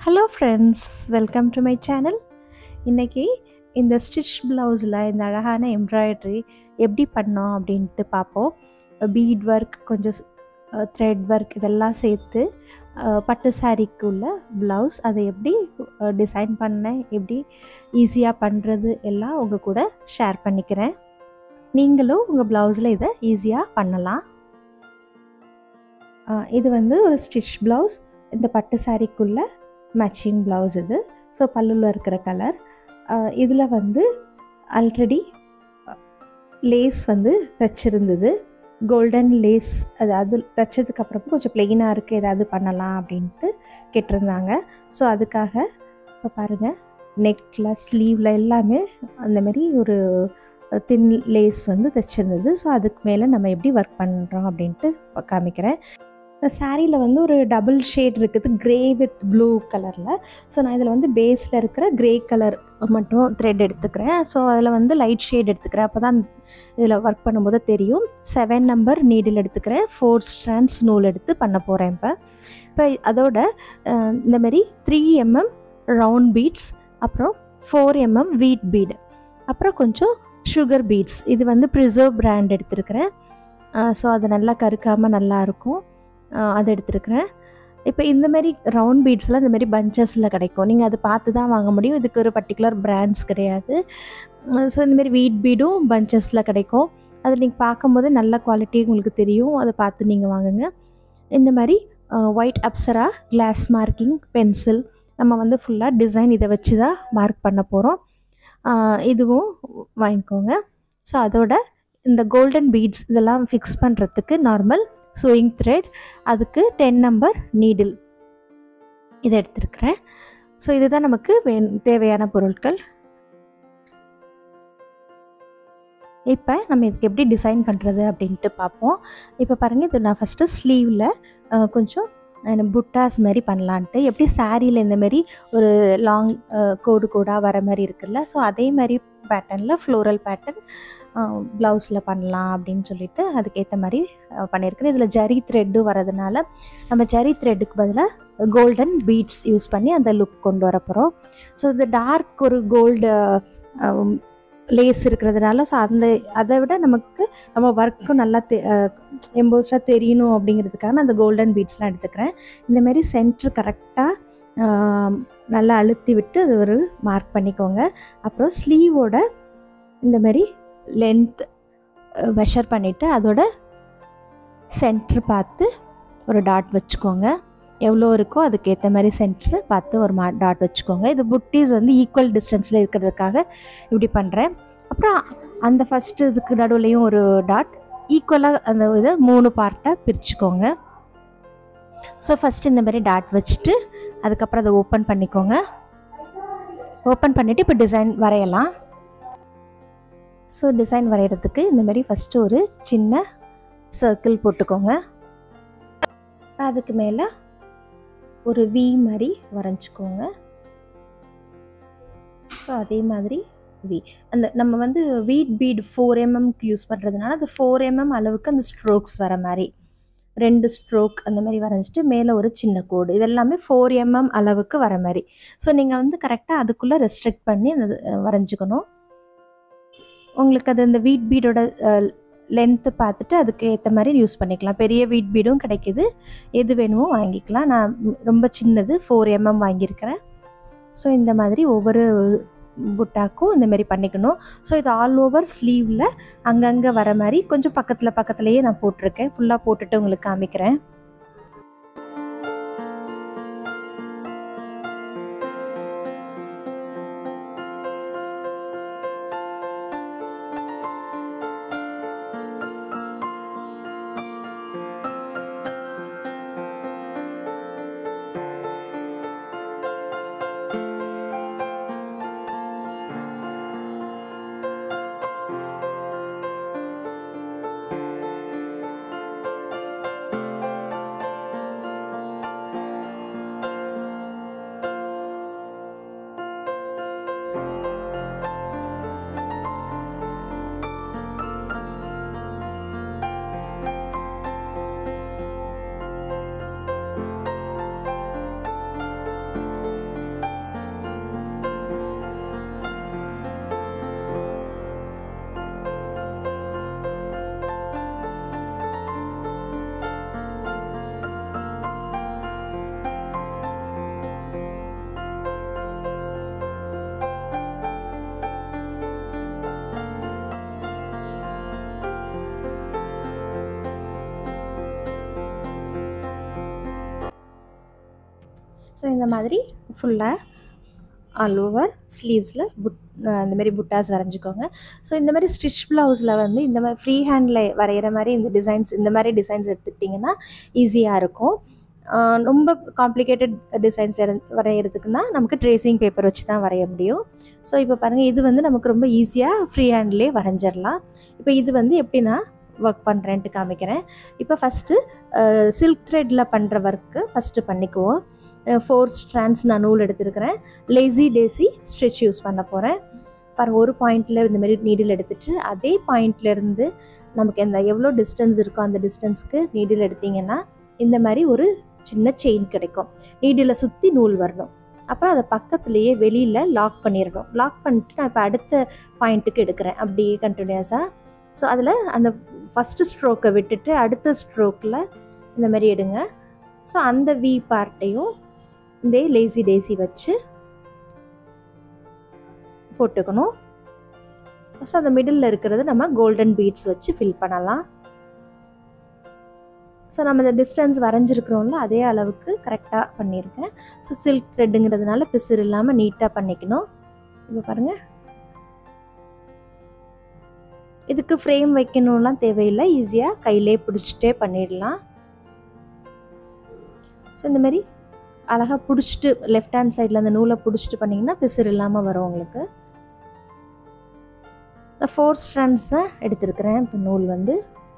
hello friends welcome to my channel இன்றைக்கி இந்த stitch ப்ளவுஸில் இந்த அழகான எம்ப்ராய்டரி எப்படி பண்ணோம் அப்படின்ட்டு பார்ப்போம் பீட் ஒர்க் கொஞ்சம் த்ரெட் ஒர்க் இதெல்லாம் சேர்த்து அஹ், பட்டு சாரீக்கு உள்ள ப்ளவுஸ் அதை எப்படி டிசைன் பண்ணேன் எப்படி ஈஸியாக பண்ணுறது எல்லாம் உங்கள் கூட ஷேர் பண்ணிக்கிறேன் நீங்களும் உங்கள் ப்ளவுஸில் இதை ஈஸியாக பண்ணலாம் அஹ், இது வந்து ஒரு ஸ்டிச் ப்ளவுஸ் இந்த பட்டு சாரீக்குள்ள மேட்சிங் ப்ளவுஸ் இது ஸோ பல்லுல இருக்கிற கலர் இதில் வந்து ஆல்ரெடி லேஸ் வந்து தைச்சிருந்தது கோல்டன் லேஸ் அது அது தைச்சதுக்கு அப்புறம் கொஞ்சம் ப்ளெயினாக இருக்குது ஏதாவது பண்ணலாம் அப்படின்ட்டு கேட்டிருந்தாங்க ஸோ அதுக்காக இப்போ பாருங்கள் நெக்கில் ஸ்லீவில் எல்லாமே அந்த மாதிரி ஒரு தின் லேஸ் வந்து தைச்சிருந்தது ஸோ அதுக்கு மேலே நம்ம எப்படி ஒர்க் பண்ணுறோம் அப்படின்ட்டு காமிக்கிறேன் இந்த சாரியில் வந்து ஒரு டபுள் ஷேட் இருக்குது க்ரே வித் ப்ளூ கலரில் ஸோ நான் இதில் வந்து பேஸில் இருக்கிற க்ரே கலர் மட்டும் த்ரெட் எடுத்துக்கிறேன் ஸோ அதில் வந்து லைட் ஷேட் எடுத்துக்கிறேன் அப்போ தான் இதில் ஒர்க் பண்ணும்போது தெரியும் செவன் நம்பர் நீடில் எடுத்துக்கிறேன் ஃபோர் ஸ்ட்ராண்ட்ஸ் நூல் எடுத்து பண்ண போகிறேன் இப்போ இப்போ அதோட அஹ், இந்த மாதிரி த்ரீ எம்எம் ரவுண்ட் பீட்ஸ் அப்புறம் ஃபோர் எம்எம் வீட் பீடு அப்புறம் கொஞ்சம் சுகர் பீட்ஸ் இது வந்து ப்ரிசர்வ் பிராண்ட் எடுத்துருக்கிறேன் ஸோ அது நல்லா கருக்காமல் நல்லாயிருக்கும் அது எடுத்துருக்கிறேன் இப்போ இந்த மாதிரி ரவுண்ட் பீட்ஸ்லாம் இந்த மாதிரி பஞ்சஸில் கிடைக்கும் நீங்கள் அது பார்த்து தான் வாங்க முடியும் இதுக்கு ஒரு பர்டிகுலர் பிராண்ட்ஸ் கிடையாது ஸோ இந்த மாதிரி வீட் பீடும் பஞ்சஸில் கிடைக்கும் அது நீங்கள் பார்க்கும்போது நல்ல குவாலிட்டி உங்களுக்கு தெரியும் அதை பார்த்து நீங்கள் வாங்குங்க இந்த மாதிரி white Apsara glass marking pencil நம்ம வந்து ஃபுல்லாக டிசைன் இதை வச்சு தான் மார்க் பண்ண போகிறோம் இதுவும் வாங்கிக்கோங்க ஸோ அதோட இந்த கோல்டன் பீட்ஸ் இதெல்லாம் ஃபிக்ஸ் பண்ணுறதுக்கு நார்மல் சூயிங் த்ரெட் அதுக்கு டென் நம்பர் நீடில் இதை எடுத்துருக்கிறேன் ஸோ இதுதான் நமக்கு வே தேவையான பொருட்கள் இப்போ நம்ம இதுக்கு எப்படி டிசைன் பண்ணுறது அப்படின்ட்டு பார்ப்போம் இப்போ பாருங்கள் இது நான் ஃபஸ்ட்டு ஸ்லீவில் கொஞ்சம் நான் புட்டாஸ் மாதிரி பண்ணலான்ட்டு எப்படி சாரியில் இந்த மாதிரி ஒரு லாங் கோடு கோடாக வர மாதிரி இருக்குல்ல ஸோ அதே மாதிரி பேட்டர்னில் ஃப்ளோரல் பேட்டர்ன் ப்ளவுஸில் பண்ணலாம் அப்படின்னு சொல்லிட்டு அதுக்கேற்ற மாதிரி அஹ், பண்ணியிருக்கிறேன் இதில் ஜரி த்ரெட்டு வரதுனால நம்ம ஜரி த்ரெட்டுக்கு பதிலாக கோல்டன் பீட்ஸ் யூஸ் பண்ணி அந்த லுக் கொண்டு வர போகிறோம் ஸோ இது டார்க் ஒரு கோல்டு லேஸ் இருக்கிறதுனால ஸோ அந்த அதை விட நமக்கு நம்ம ஒர்க்கும் நல்லா தெ எம்போஸ்டாக தெரியணும் அப்படிங்கிறதுக்காக நான் அந்த கோல்டன் பீட்ஸ்லாம் எடுத்துக்கிறேன் இந்த மாதிரி சென்டர் கரெக்டாக நல்லா அழுத்தி விட்டு அது ஒரு மார்க் பண்ணிக்கோங்க அப்புறம் ஸ்லீவோட இந்த மாதிரி லென்த் மெஷர் பண்ணிவிட்டு அதோட சென்டர் பார்த்து ஒரு டாட் வச்சுக்கோங்க எவ்வளோ இருக்கோ அதுக்கேற்ற மாதிரி சென்டர் பார்த்து ஒரு மா டாட் வச்சுக்கோங்க இது புட்டீஸ் வந்து ஈக்குவல் டிஸ்டன்ஸில் இருக்கிறதுக்காக இப்படி பண்ணுறேன் அப்புறம் அந்த ஃபஸ்ட்டு இதுக்கு நடுவுலையும் ஒரு டாட் ஈக்குவலாக அந்த இதை மூணு பார்ட்டாக பிரிச்சுக்கோங்க ஸோ ஃபஸ்ட்டு இந்த மாதிரி டாட் வச்சுட்டு அதுக்கப்புறம் அதை ஓப்பன் பண்ணிக்கோங்க ஓப்பன் பண்ணிவிட்டு இப்போ டிசைன் வரையலாம் ஸோ டிசைன் வரைகிறதுக்கு இந்த மாதிரி ஃபஸ்ட்டு ஒரு சின்ன சர்க்கிள் போட்டுக்கோங்க அதுக்கு மேலே ஒரு வி மாதிரி வரைஞ்சிக்கோங்க ஸோ அதே மாதிரி வி அந்த நம்ம வந்து வீட் பீட் ஃபோர் எம்எம்க்கு யூஸ் பண்ணுறதுனால அது ஃபோர் எம்எம் அளவுக்கு அந்த ஸ்ட்ரோக்ஸ் வர மாதிரி ரெண்டு ஸ்ட்ரோக் அந்த மாதிரி வரைஞ்சிட்டு மேலே ஒரு சின்ன கோடு இதெல்லாமே ஃபோர் எம்எம் அளவுக்கு வர மாதிரி ஸோ நீங்கள் வந்து கரெக்டாக அதுக்குள்ளே ரெஸ்ட்ரிக்ட் பண்ணி அந்த அஹ், வரைஞ்சிக்கணும் உங்களுக்கு அது இந்த வீட் பீடோட லென்த்து பார்த்துட்டு அதுக்கு ஏற்ற மாதிரி யூஸ் பண்ணிக்கலாம் பெரிய வீட் பீடும் கிடைக்கிது எது வேணுமோ வாங்கிக்கலாம் நான் ரொம்ப சின்னது ஃபோர் எம்எம் வாங்கியிருக்கிறேன் ஸோ இந்த மாதிரி ஒவ்வொரு புட்டாக்கும் இந்த மாதிரி பண்ணிக்கணும் ஸோ இது ஆல் ஓவர் ஸ்லீவில் அங்கங்கே வர மாதிரி கொஞ்சம் பக்கத்தில் பக்கத்துலேயே நான் போட்டிருக்கேன் ஃபுல்லாக போட்டுட்டு உங்களுக்கு காமிக்கிறேன் ஸோ இந்த மாதிரி ஃபுல்லாக ஆல் ஓவர் ஸ்லீவ்ஸில் புட் அந்த மாதிரி புட்டாஸ் வரைஞ்சிக்கோங்க ஸோ இந்த மாதிரி ஸ்டிச் ப்ளவுஸில் வந்து இந்த மாதிரி ஃப்ரீ ஹேண்டில் வரைகிற மாதிரி இந்த டிசைன்ஸ் இந்த மாதிரி டிசைன்ஸ் எடுத்துக்கிட்டிங்கன்னா ஈஸியாக இருக்கும் ஆஹ் ரொம்ப காம்ப்ளிகேட்டட் டிசைன்ஸ் வரைகிறதுக்குன்னா நமக்கு ட்ரேசிங் பேப்பர் வச்சு தான் வரைய முடியும் ஸோ இப்போ பாருங்கள் இது வந்து நமக்கு ரொம்ப ஈஸியாக ஃப்ரீ ஹேண்ட்லேயே வரைஞ்சிடலாம் இப்போ இது வந்து எப்படி நான் ஒர்க் பண்ணுறேன்ட்டு காமிக்கிறேன் இப்போ ஃபஸ்ட்டு சில்க் த்ரெட்டில் பண்ணுற ஒர்க்கு ஃபஸ்ட்டு பண்ணிக்குவோம் ஃபோர் ஸ்ட்ராண்ட்ஸ் நான் நூல் எடுத்துருக்கிறேன் லேசி டேசி ஸ்ட்ரிச் யூஸ் பண்ண போகிறேன் பாருங்க ஒரு பாயிண்டில் இந்த மாதிரி நீடில் எடுத்துட்டு அதே பாயிண்ட்லேருந்து நமக்கு எந்த எவ்வளோ டிஸ்டன்ஸ் இருக்கோ அந்த டிஸ்டன்ஸ்க்கு நீடில் எடுத்தீங்கன்னா இந்த மாதிரி ஒரு சின்ன செயின் கிடைக்கும் நீடில் சுற்றி நூல் வரணும் அப்புறம் அதை பக்கத்துலேயே வெளியில் லாக் பண்ணிடணும் லாக் பண்ணிட்டு நான் இப்போ அடுத்த பாயிண்ட்டுக்கு எடுக்கிறேன் அப்படியே கண்டினியூஸாக ஸோ அதில் அந்த ஃபஸ்ட்டு ஸ்ட்ரோக்கை விட்டுட்டு அடுத்த ஸ்ட்ரோக்கில் இந்த மாதிரி எடுங்க ஸோ அந்த வி பார்ட்டையும் இந்த லேசி டேசி வச்சு போட்டுக்கணும் ஸோ அந்த மிடில் இருக்கிறது நம்ம கோல்டன் பீட்ஸ் வச்சு ஃபில் பண்ணலாம் ஸோ நம்ம இந்த டிஸ்டன்ஸ் வரைஞ்சிருக்கிறோம்ல அதே அளவுக்கு கரெக்டாக பண்ணியிருக்கேன் ஸோ சில்க் த்ரெட்டுங்கிறதுனால பிசுறு இல்லாமல் நீட்டாக பண்ணிக்கணும் இப்போ பாருங்கள் இதுக்கு ஃப்ரேம் வைக்கணும்லாம் தேவையில்லை ஈஸியாக கையிலே பிடிச்சிட்டே பண்ணிடலாம் ஸோ இந்த மாதிரி அழகாக பிடிச்சிட்டு லெஃப்ட் ஹேண்ட் சைடில் அந்த நூலை பிடிச்சிட்டு பண்ணிங்கன்னா பிசுறு இல்லாமல் வரும் உங்களுக்கு ஃபோர் ஸ்ட்ராண்ட்ஸ் தான் எடுத்திருக்கிறேன் இப்போ நூல் வந்து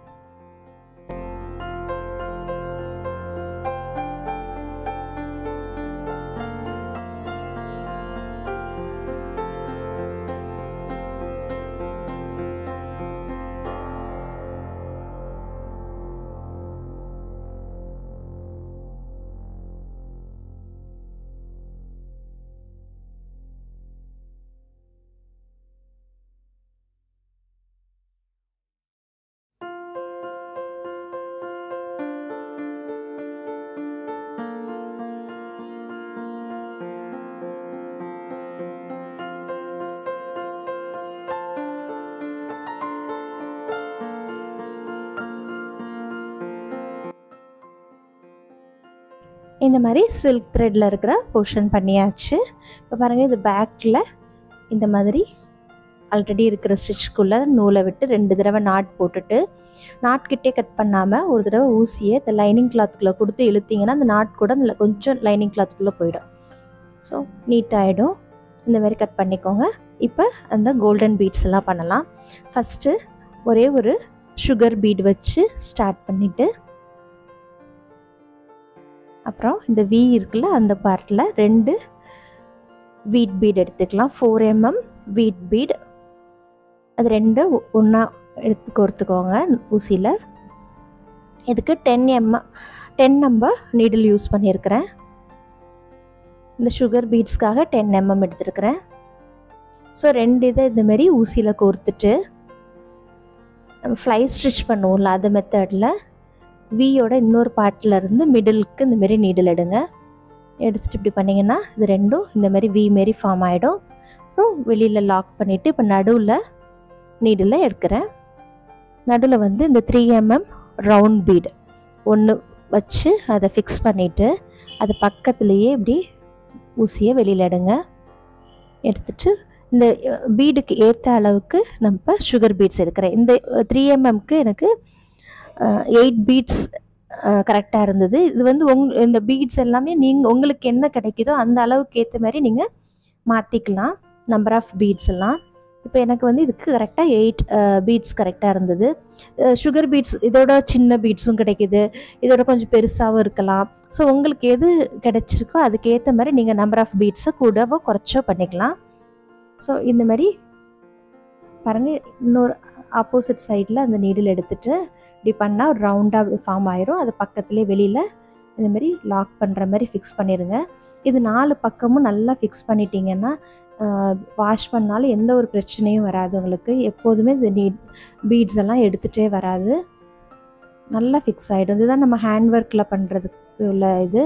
இந்த மாதிரி சில்க் த்ரெட்டில் இருக்கிற போர்ஷன் பண்ணியாச்சு இப்போ பாருங்கள் இது பேக்கில் இந்த மாதிரி ஆல்ரெடி இருக்கிற ஸ்டிச்சுக்குள்ளே நூலை விட்டு ரெண்டு தடவை நாட் போட்டுட்டு நாட்கிட்டே கட் பண்ணாமல் ஒரு தடவை ஊசியை இந்த லைனிங் கிளாத்துக்குள்ளே கொடுத்து இழுத்தீங்கன்னா அந்த நாட் கூட அதில் கொஞ்சம் லைனிங் கிளாத்துக்குள்ளே போயிடும் ஸோ நீட்டாகிடும் இந்த மாதிரி கட் பண்ணிக்கோங்க இப்போ அந்த கோல்டன் பீட்ஸ் எல்லாம் பண்ணலாம் ஃபஸ்ட்டு ஒரே ஒரு சுகர் பீட் வச்சு ஸ்டார்ட் பண்ணிவிட்டு அப்புறம் இந்த வி இருக்குல்ல அந்த பார்ட்டில் ரெண்டு வீட் பீட் எடுத்துக்கலாம் ஃபோர் எம்எம் வீட் பீட் அது ரெண்டு ஒன்றா எடுத்து கோர்த்துக்கோங்க ஊசியில் இதுக்கு ten mm ten number needle use பண்ணியிருக்கிறேன் இந்த சுகர் பீட்ஸ்க்காக டென் எம்எம் எடுத்துருக்கிறேன் ஸோ ரெண்டு இதை இந்தமாரி ஊசியில் கோர்த்துட்டு நம்ம ஃப்ளை ஸ்டிச் பண்ணுவோம்ல அது மெத்தடில் வியோட இன்னொரு பார்ட்டில் இருந்து மிடிலுக்கு இந்த மாதிரி நீடில் எடுங்க எடுத்துகிட்டு இப்படி பண்ணிங்கன்னா இது ரெண்டும் இந்த மாதிரி வி மாரி ஃபார்ம் ஆகிடும் அப்புறம் வெளியில் லாக் பண்ணிவிட்டு இப்போ நடுவில் நீடில் எடுக்கிறேன் நடுவில் வந்து இந்த த்ரீ எம்எம் ரவுண்ட் பீடு ஒன்று வச்சு அதை ஃபிக்ஸ் பண்ணிவிட்டு அது பக்கத்துலேயே இப்படி ஊசியை வெளியில் எடுங்க எடுத்துட்டு இந்த பீடுக்கு ஏற்ற அளவுக்கு நம்ம சுகர் பீட்ஸ் எடுக்கிறேன் இந்த த்ரீ எம்எம்க்கு எனக்கு எயிட் பீட்ஸ் கரெக்டாக இருந்தது இது வந்து உங் இந்த பீட்ஸ் எல்லாமே நீங்கள் உங்களுக்கு என்ன கிடைக்குதோ அந்த அளவுக்கு ஏற்ற மாதிரி நீங்கள் மாற்றிக்கலாம் நம்பர் ஆஃப் பீட்ஸ் எல்லாம் இப்போ எனக்கு வந்து இதுக்கு கரெக்டாக எயிட் பீட்ஸ் கரெக்டாக இருந்தது சுகர் பீட்ஸ் இதோட சின்ன பீட்ஸும் கிடைக்கிது இதோட கொஞ்சம் பெருசாகவும் இருக்கலாம் ஸோ உங்களுக்கு எது கிடைச்சிருக்கோ அதுக்கு ஏற்ற மாதிரி நீங்கள் நம்பர் ஆஃப் பீட்ஸை கூடவோ குறைச்சோ பண்ணிக்கலாம் ஸோ இந்த மாதிரி பாருங்கள் இன்னொரு ஆப்போசிட் சைடில் அந்த நீடில் எடுத்துகிட்டு இப்படி பண்ணால் ஒரு ரவுண்டாக ஃபார்ம் ஆயிரும் அது பக்கத்துலேயே வெளியில் இந்த மாதிரி லாக் பண்ணுற மாதிரி ஃபிக்ஸ் பண்ணிடுங்க இது நாலு பக்கமும் நல்லா ஃபிக்ஸ் பண்ணிட்டீங்கன்னா வாஷ் பண்ணாலும் எந்த ஒரு பிரச்சனையும் வராது உங்களுக்கு எப்போதுமே இது நீ பீட்ஸ் எல்லாம் எடுத்துகிட்டே வராது நல்லா ஃபிக்ஸ் ஆகிடும் இதுதான் நம்ம ஹேண்ட் ஒர்க்கில் பண்ணுறதுக்கு உள்ள இது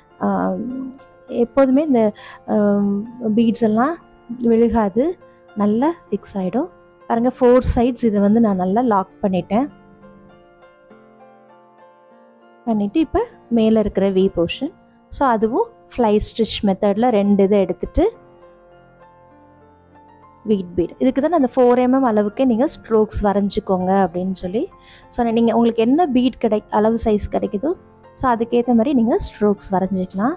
எப்போதுமே இந்த பீட்ஸ் எல்லாம் விழுகாது நல்லா ஃபிக்ஸ் ஆகிடும் பாருங்கள் ஃபோர் சைட்ஸ் இதை வந்து நான் நல்லா லாக் பண்ணிட்டேன் பண்ணிவிட்டு இப்போ மேலே இருக்கிற வி போர்ஷன் ஸோ அதுவும் ஃப்ளை ஸ்டிச் மெத்தடில் ரெண்டு இதை எடுத்துட்டு வீட் பீட் இதுக்கு தான் அந்த ஃபோர் எம்எம் அளவுக்கே நீங்கள் ஸ்ட்ரோக்ஸ் வரைஞ்சிக்கோங்க அப்படின்னு சொல்லி ஸோ நீங்கள் உங்களுக்கு என்ன பீட் கிடை அளவு சைஸ் கிடைக்குதோ ஸோ அதுக்கேற்ற மாதிரி நீங்கள் ஸ்ட்ரோக்ஸ் வரைஞ்சிக்கலாம்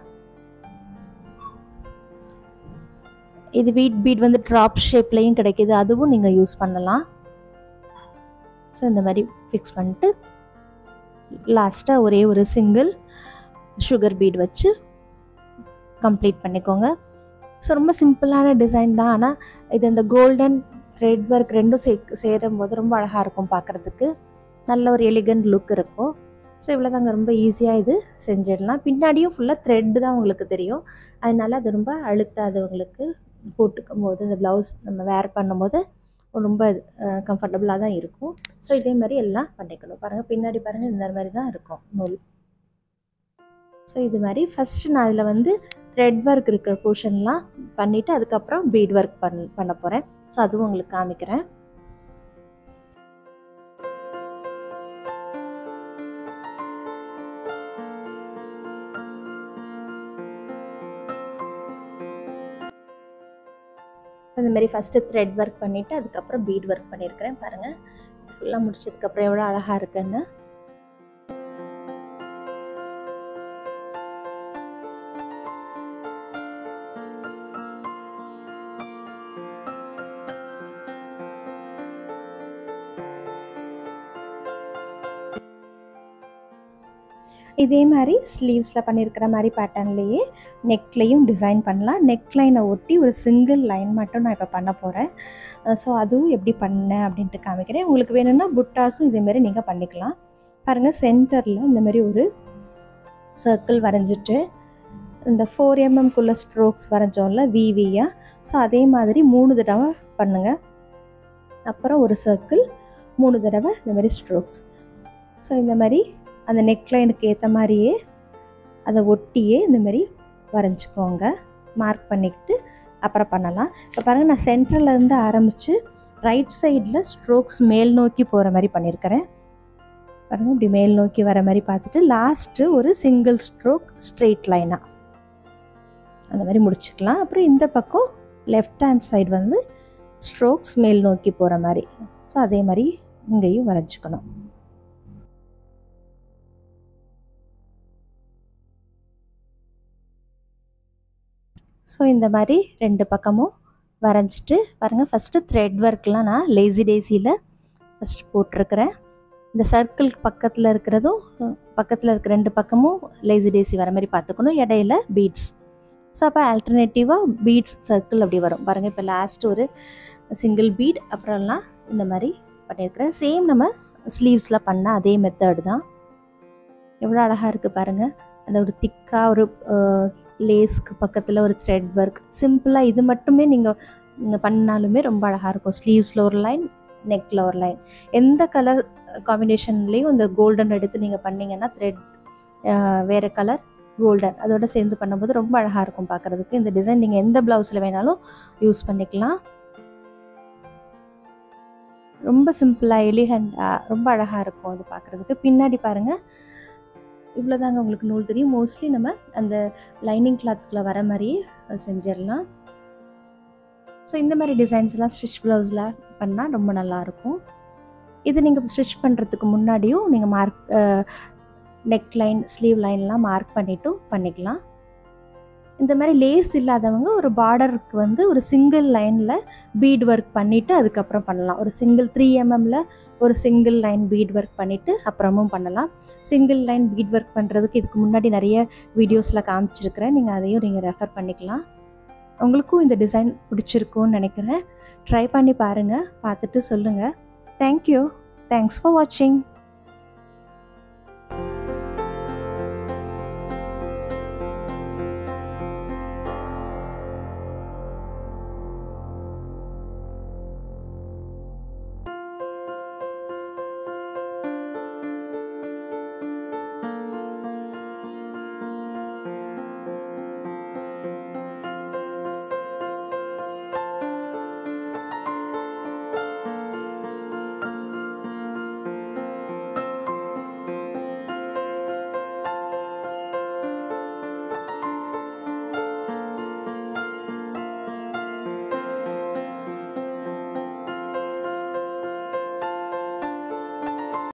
இது வீட் பீட் வந்து ட்ராப் ஷேப்லேயும் கிடைக்கிது அதுவும் நீங்கள் யூஸ் பண்ணலாம் ஸோ இந்த மாதிரி ஃபிக்ஸ் பண்ணிட்டு லாஸ்ட்டாக ஒரே ஒரு சிங்கிள் சுகர் பீட் வச்சு கம்ப்ளீட் பண்ணிக்கோங்க ஸோ ரொம்ப சிம்பிளான டிசைன் தான் ஆனால் இது இந்த கோல்டன் த்ரெட் ஒர்க் ரெண்டும் சே சேரும் போது ரொம்ப அழகாக இருக்கும் பார்க்குறதுக்கு நல்ல ஒரு எலிகண்ட் லுக் இருக்கும் ஸோ இவ்வளோ தாங்க ரொம்ப ஈஸியாக இது செஞ்சிடலாம் பின்னாடியும் ஃபுல்லாக த்ரெட்டு தான் உங்களுக்கு தெரியும் அதனால அது ரொம்ப அழுத்தாது உங்களுக்கு போட்டுக்கும் போது இந்த ப்ளவுஸ் நம்ம வேர் பண்ணும்போது ரொம்ப கம்ஃபர்டபுளாக தான் இருக்கும் ஸோ இதே மாதிரி எல்லாம் பண்ணிக்கணும் பாருங்கள் பின்னாடி பாருங்கள் இந்த மாதிரி தான் இருக்கும் நூல் ஸோ இது மாதிரி ஃபஸ்ட்டு நான் இதில் வந்து த்ரெட் ஒர்க் இருக்கிற போர்ஷன்லாம் பண்ணிவிட்டு அதுக்கப்புறம் பீட் ஒர்க் பண் பண்ண போகிறேன் ஸோ அதுவும் உங்களுக்கு காமிக்கிறேன் இந்த மாதிரி ஃபஸ்ட்டு த்ரெட் ஒர்க் பண்ணிவிட்டு அதுக்கப்புறம் பீட் ஒர்க் பண்ணியிருக்கிறேன் பாருங்கள் ஃபுல்லாக முடிச்சதுக்கப்புறம் எவ்வளோ அழகாக இருக்குன்னு இதே மாதிரி ஸ்லீவ்ஸில் பண்ணியிருக்கிற மாதிரி பேட்டர்ன்லேயே நெக்லையும் டிசைன் பண்ணலாம் நெக் லைனை ஒட்டி ஒரு சிங்கிள் லைன் மட்டும் நான் இப்போ பண்ண போகிறேன் ஸோ அதுவும் எப்படி பண்ணேன் அப்படின்ட்டு காமிக்கிறேன் உங்களுக்கு வேணும்னா புட்டாஸும் இதேமாரி நீங்கள் பண்ணிக்கலாம் பாருங்கள் சென்டரில் இந்த மாதிரி ஒரு சர்க்கிள் வரைஞ்சிட்டு இந்த ஃபோர் எம்எம்குள்ளே ஸ்ட்ரோக்ஸ் வரைஞ்சோம்ல விவியாக ஸோ அதே மாதிரி மூணு தடவை பண்ணுங்கள் அப்புறம் ஒரு சர்க்கிள் மூணு தடவை இந்த மாதிரி ஸ்ட்ரோக்ஸ் ஸோ இந்த மாதிரி அந்த நெக்லைனுக்கு ஏற்ற மாதிரியே அதை ஒட்டியே இந்த மாதிரி வரைஞ்சிக்கோங்க மார்க் பண்ணிக்கிட்டு அப்புறம் பண்ணலாம் இப்போ பாருங்கள் நான் சென்டர்லேருந்து ஆரம்பித்து ரைட் சைடில் ஸ்ட்ரோக்ஸ் மேல் நோக்கி போகிற மாதிரி பண்ணியிருக்கிறேன் பாருங்கள் இப்படி மேல் நோக்கி வர மாதிரி பார்த்துட்டு லாஸ்ட்டு ஒரு சிங்கிள் ஸ்ட்ரோக் ஸ்ட்ரெயிட் லைனாக அந்த மாதிரி முடிச்சுக்கலாம் அப்புறம் இந்த பக்கம் லெஃப்ட் ஹேண்ட் சைடு வந்து ஸ்ட்ரோக்ஸ் மேல் நோக்கி போகிற மாதிரி ஸோ அதே மாதிரி இங்கேயும் வரைஞ்சிக்கணும் ஸோ இந்த மாதிரி ரெண்டு பக்கமும் வரைஞ்சிட்டு பாருங்கள் ஃபஸ்ட்டு த்ரெட் ஒர்க்லாம் நான் லேசி டேசியில் ஃபஸ்ட்டு போட்டிருக்கிறேன் இந்த சர்க்கிள் பக்கத்தில் இருக்கிறதும் பக்கத்தில் இருக்கிற ரெண்டு பக்கமும் லேசி டேசி வர மாதிரி பார்த்துக்கணும் இடையில பீட்ஸ் ஸோ அப்போ ஆல்டர்னேட்டிவாக பீட்ஸ் சர்க்கிள் அப்படி வரும் பாருங்கள் இப்போ லாஸ்ட் ஒரு சிங்கிள் பீட் அப்புறம்லாம் இந்த மாதிரி பண்ணியிருக்கிறேன் சேம் நம்ம ஸ்லீவ்ஸில் பண்ண அதே மெத்தட் தான் எவ்வளோ அழகாக இருக்குது பாருங்கள் அந்த ஒரு திக்காக ஒரு லேஸ்க்கு பக்கத்தில் ஒரு த்ரெட் ஒர்க் சிம்பிளாக இது மட்டுமே நீங்கள் பண்ணாலுமே ரொம்ப அழகாக இருக்கும் ஸ்லீவ்ஸில் ஒரு லைன் நெக்கில் ஒரு லைன் எந்த கலர் காம்பினேஷன்லேயும் இந்த கோல்டன் எடுத்து நீங்கள் பண்ணிங்கன்னா த்ரெட் வேறு கலர் கோல்டன் அதோட சேர்ந்து பண்ணும்போது ரொம்ப அழகாக இருக்கும் பார்க்குறதுக்கு இந்த டிசைன் நீங்கள் எந்த ப்ளவுஸில் வேணாலும் யூஸ் பண்ணிக்கலாம் ரொம்ப சிம்பிளாக எலிகண்டாக ரொம்ப அழகாக இருக்கும் அது பார்க்குறதுக்கு பின்னாடி பாருங்கள் இவ்வளோதாங்க உங்களுக்கு நூல் தெரியும் மோஸ்ட்லி நம்ம அந்த லைனிங் கிளாத்துக்குள்ளே வர மாதிரியே செஞ்சிடலாம் ஸோ இந்த மாதிரி டிசைன்ஸ்லாம் ஸ்டிச் ப்ளவுஸில் பண்ணால் ரொம்ப நல்லாயிருக்கும் இது நீங்கள் ஸ்டிச் பண்ணுறதுக்கு முன்னாடியும் நீங்கள் மார்க் நெக் லைன் ஸ்லீவ் லைன்லாம் மார்க் பண்ணிவிட்டும் பண்ணிக்கலாம் இந்த மாதிரி லேஸ் இல்லாதவங்க ஒரு பார்டருக்கு வந்து ஒரு சிங்கிள் லைனில் பீட் ஒர்க் பண்ணிவிட்டு அதுக்கப்புறம் பண்ணலாம் ஒரு சிங்கிள் த்ரீ எம்எம்மில் ஒரு சிங்கிள் லைன் பீட் ஒர்க் பண்ணிவிட்டு அப்புறமும் பண்ணலாம் சிங்கிள் லைன் பீட் ஒர்க் பண்ணுறதுக்கு இதுக்கு முன்னாடி நிறைய வீடியோஸில் காமிச்சிருக்கிறேன் நீங்கள் அதையும் நீங்கள் ரெஃபர் பண்ணிக்கலாம் உங்களுக்கும் இந்த டிசைன் பிடிச்சிருக்கும்னு நினைக்கிறேன் ட்ரை பண்ணி பாருங்கள் பார்த்துட்டு சொல்லுங்கள் தேங்க்யூ தேங்க்ஸ் ஃபார் வாட்சிங்